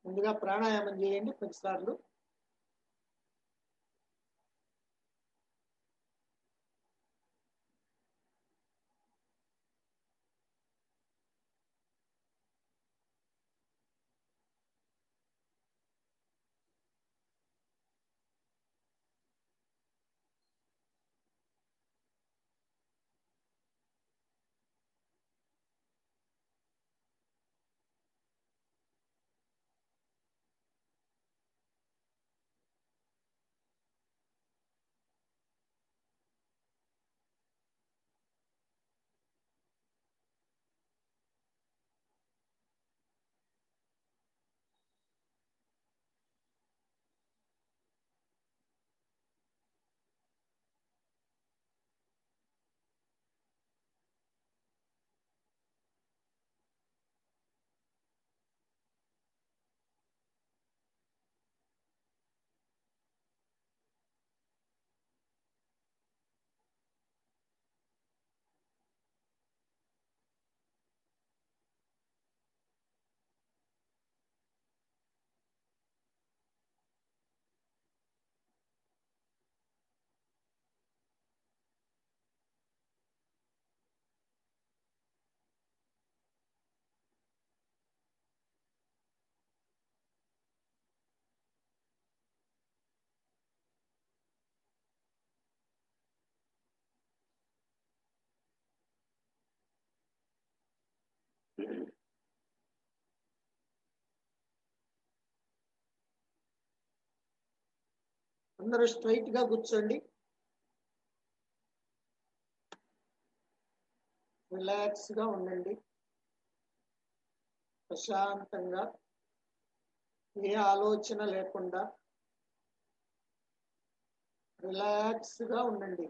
ముందుగా ప్రాణాయామం చేయండి పదిసార్లు అందరూ స్ట్రైట్ గా కూర్చోండి రిలాక్స్ గా ఉండండి ప్రశాంతంగా ఏ ఆలోచన లేకుండా రిలాక్స్ గా ఉండండి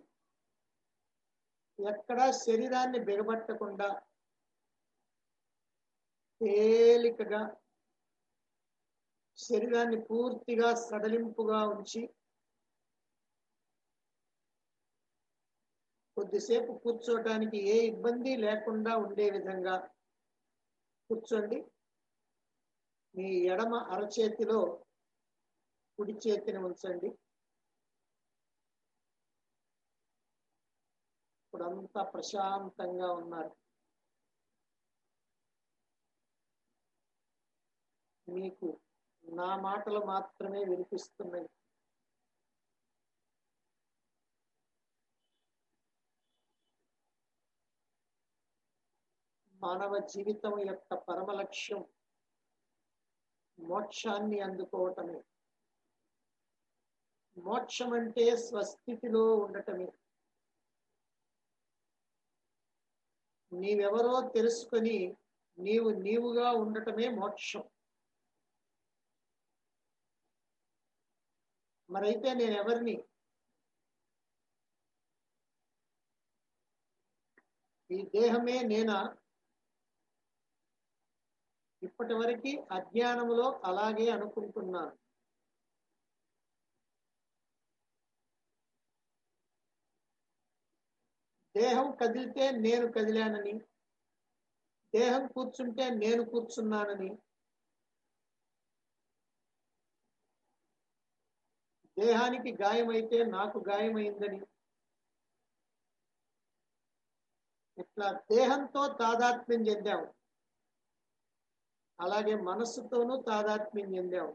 ఎక్కడా శరీరాన్ని బిగబట్టకుండా తేలికగా శరీరాన్ని పూర్తిగా సడలింపుగా ఉంచి కొద్దిసేపు కూర్చోటానికి ఏ ఇబ్బంది లేకుండా ఉండే విధంగా కూర్చోండి మీ ఎడమ అరచేతిలో కుడి చేతిని ఉంచండి ఇప్పుడంతా ప్రశాంతంగా ఉన్నారు మీకు నా మాటలు మాత్రమే వినిపిస్తున్నాయి మానవ జీవితం యొక్క పరమ లక్ష్యం మోక్షాన్ని అందుకోవటమే మోక్షం అంటే స్వస్థితిలో ఉండటమే నీవెవరో తెలుసుకొని నీవు నీవుగా ఉండటమే మోక్షం మరైతే నేను ఎవరిని ఈ దేహమే నేనా ఇప్పటి వరకు అజ్ఞానములో అలాగే అనుకుంటున్నాను దేహం కదిలితే నేను కదిలానని దేహం కూర్చుంటే నేను కూర్చున్నానని దేహానికి గాయమైతే నాకు గాయమైందని ఇట్లా దేహంతో తాదాత్మ్యం చెందాము అలాగే మనస్సుతోనూ తాదాత్మ్యం చెందాము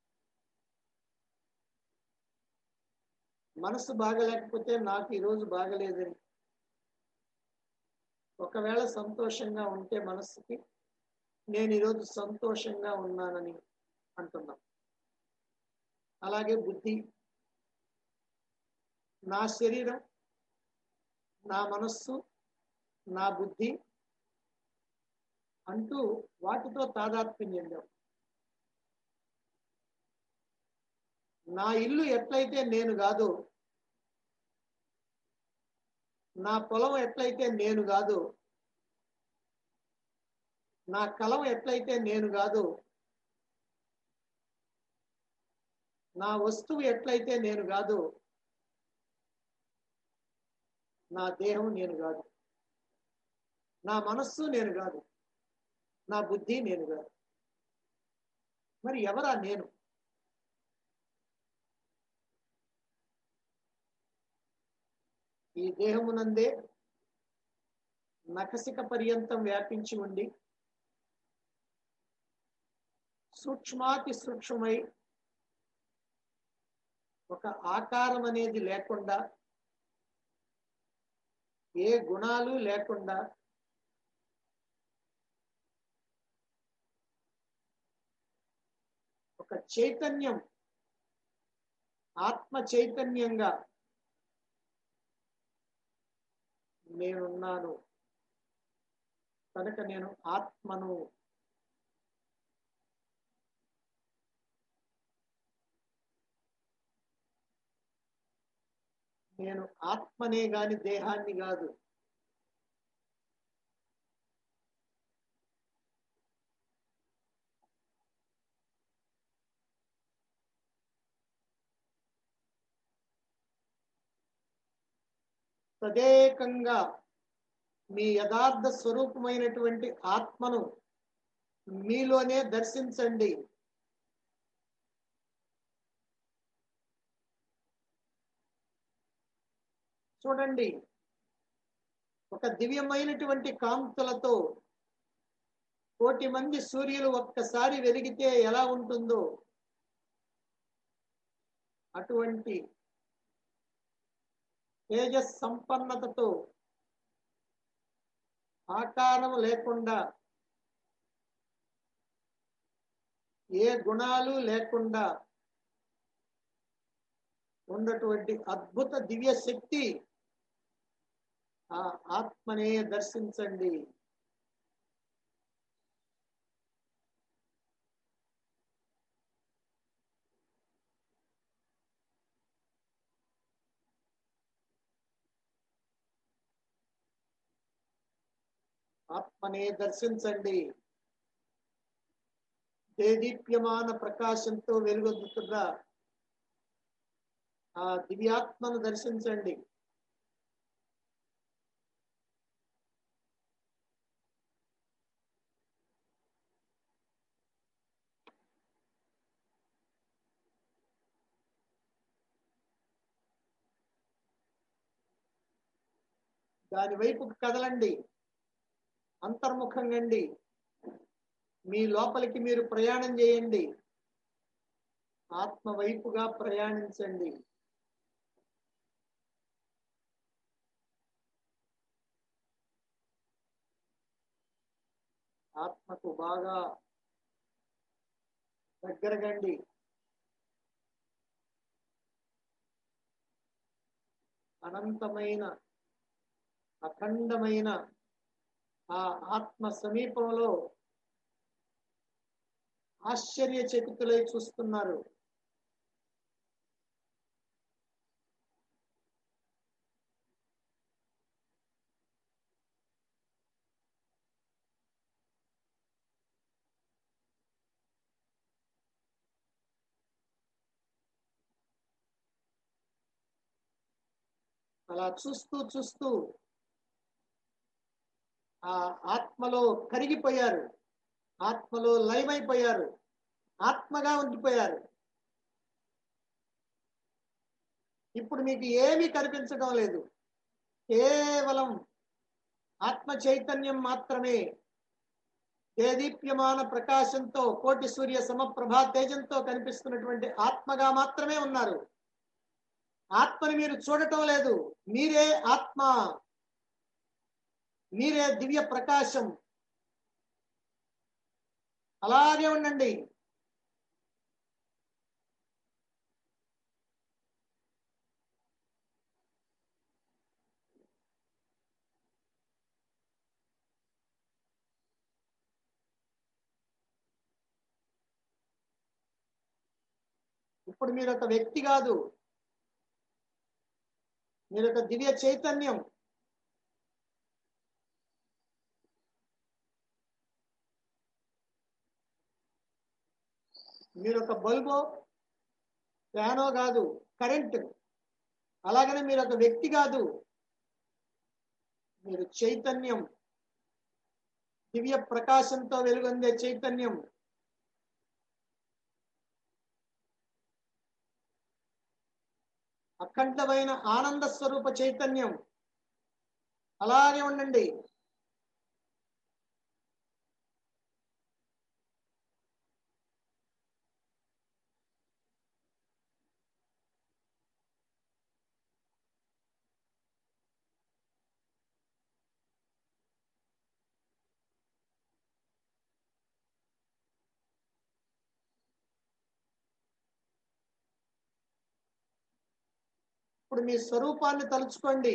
మనసు బాగలేకపోతే నాకు ఈరోజు బాగలేదని ఒకవేళ సంతోషంగా ఉంటే మనస్సుకి నేను ఈరోజు సంతోషంగా ఉన్నానని అంటున్నాం అలాగే బుద్ధి నా శరీరం నా మనస్సు నా బుద్ధి అంటూ వాటితో తాదాత్మ్యం చెందాం నా ఇల్లు ఎట్లయితే నేను కాదు నా పొలం ఎట్లయితే నేను కాదు నా కలం ఎట్లయితే నేను కాదు నా వస్తువు ఎట్లయితే నేను కాదు నా దేహం నేను కాదు నా మనస్సు నేను కాదు నా బుద్ధి నేను కాదు మరి ఎవరా నేను ఈ దేహమునందే నఖసిక పర్యంతం వ్యాపించి ఉండి సూక్ష్మాతి సూక్ష్మమై ఒక ఆకారం అనేది లేకుండా ఏ గుణాలు లేకుండా ఒక చైతన్యం ఆత్మ చైతన్యంగా నేనున్నాను కనుక నేను ఆత్మను నేను ఆత్మనే గాని దేహాన్ని కాదు తదేకంగా మీ యథార్థ స్వరూపమైనటువంటి ఆత్మను మీలోనే దర్శించండి చూడండి ఒక దివ్యమైనటువంటి కాంతులతో కోటి మంది సూర్యులు ఒక్కసారి వెలిగితే ఎలా ఉంటుందో అటువంటి తేజస్ సంపన్నతతో ఆకారం లేకుండా ఏ గుణాలు లేకుండా ఉన్నటువంటి అద్భుత దివ్య శక్తి ఆ ఆత్మనే దర్శించండి ఆత్మనే దర్శించండి దేదీప్యమాన ప్రకాశంతో వెలుగొద్దుతున్న ఆ దివ్యాత్మను దర్శించండి దాని వైపు కదలండి అంతర్ముఖంగండి మీ లోపలికి మీరు ప్రయాణం చేయండి ఆత్మ వైపుగా ప్రయాణించండి ఆత్మకు బాగా దగ్గరగండి అనంతమైన అఖండమైన ఆ ఆత్మ సమీపంలో ఆశ్చర్యచకితులై చూస్తున్నారు అలా చూస్తూ చూస్తూ ఆ ఆత్మలో కరిగిపోయారు ఆత్మలో లయమైపోయారు ఆత్మగా ఉండిపోయారు ఇప్పుడు మీకు ఏమీ కనిపించడం లేదు కేవలం ఆత్మ చైతన్యం మాత్రమే దేదీప్యమాన ప్రకాశంతో కోటి సూర్య సమప్రభా తేజంతో కనిపిస్తున్నటువంటి ఆత్మగా మాత్రమే ఉన్నారు ఆత్మని మీరు చూడటం లేదు మీరే ఆత్మ మీరే దివ్య ప్రకాశం అలాగే ఉండండి ఇప్పుడు మీరు ఒక వ్యక్తి కాదు మీరు ఒక దివ్య చైతన్యం మీరు ఒక బల్బో ఫ్యానో కాదు కరెంట్ అలాగనే మీరు ఒక వ్యక్తి కాదు మీరు చైతన్యం దివ్య ప్రకాశంతో వెలుగొందే చైతన్యం అఖండమైన ఆనంద స్వరూప చైతన్యం అలాగే ఉండండి ఇప్పుడు మీ స్వరూపాన్ని తలుచుకోండి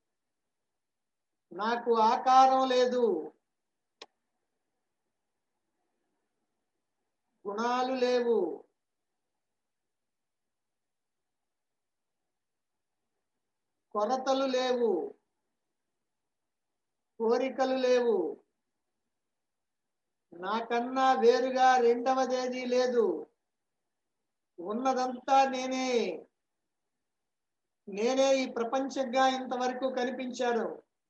నాకు ఆకారం లేదు గుణాలు లేవు కొరతలు లేవు కోరికలు లేవు నాకన్నా వేరుగా రెండవదేది లేదు ఉన్నదంతా నేనే నేనే ఈ ప్రపంచంగా ఇంతవరకు కనిపించాను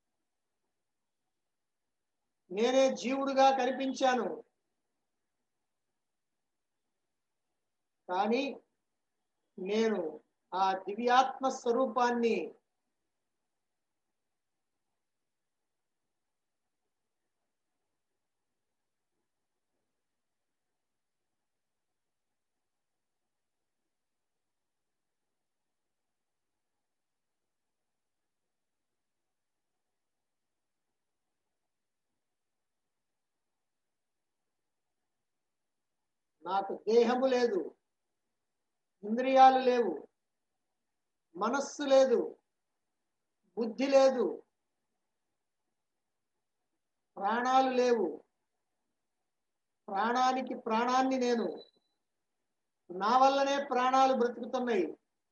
నేనే జీవుడుగా కనిపించాను కానీ నేను ఆ దివ్యాత్మ స్వరూపాన్ని నాకు దేహము లేదు ఇంద్రియాలు లేవు మనస్సు లేదు బుద్ధి లేదు ప్రాణాలు లేవు ప్రాణానికి ప్రాణాన్ని నేను నా వల్లనే ప్రాణాలు బ్రతుకుతున్నాయి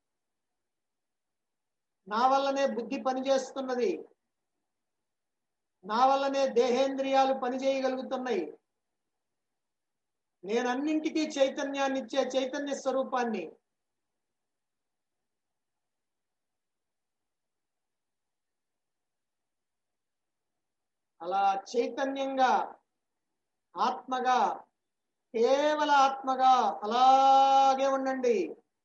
నా వల్లనే బుద్ధి పనిచేస్తున్నది నా వల్లనే దేహేంద్రియాలు పనిచేయగలుగుతున్నాయి నేను అన్నింటికీ చైతన్యాన్ని ఇచ్చే చైతన్య స్వరూపాన్ని అలా చైతన్యంగా ఆత్మగా కేవల ఆత్మగా అలాగే ఉండండి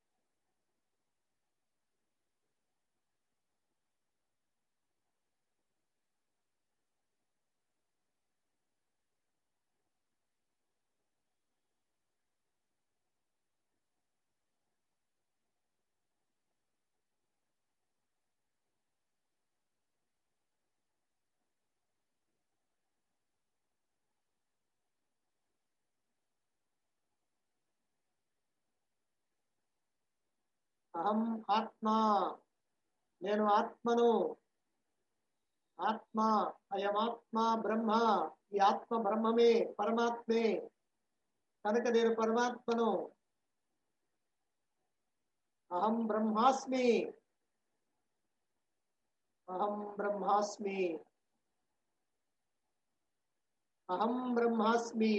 అహం ఆత్మ నేను ఆత్మను ఆత్మ అయమాత్మ బ్రహ్మ ఈ ఆత్మ బ్రహ్మమే పరమాత్మే కనుక నేను పరమాత్మను అహం బ్రహ్మాస్మి అహం బ్రహ్మాస్మి అహం బ్రహ్మాస్మి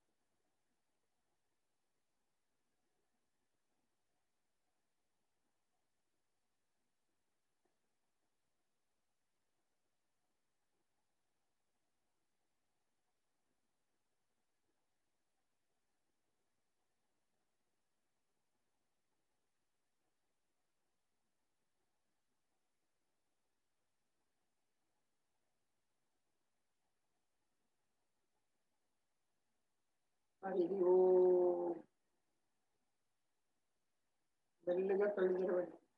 హరి ఓం మెల్లిగా కళ్ళు తెరవండి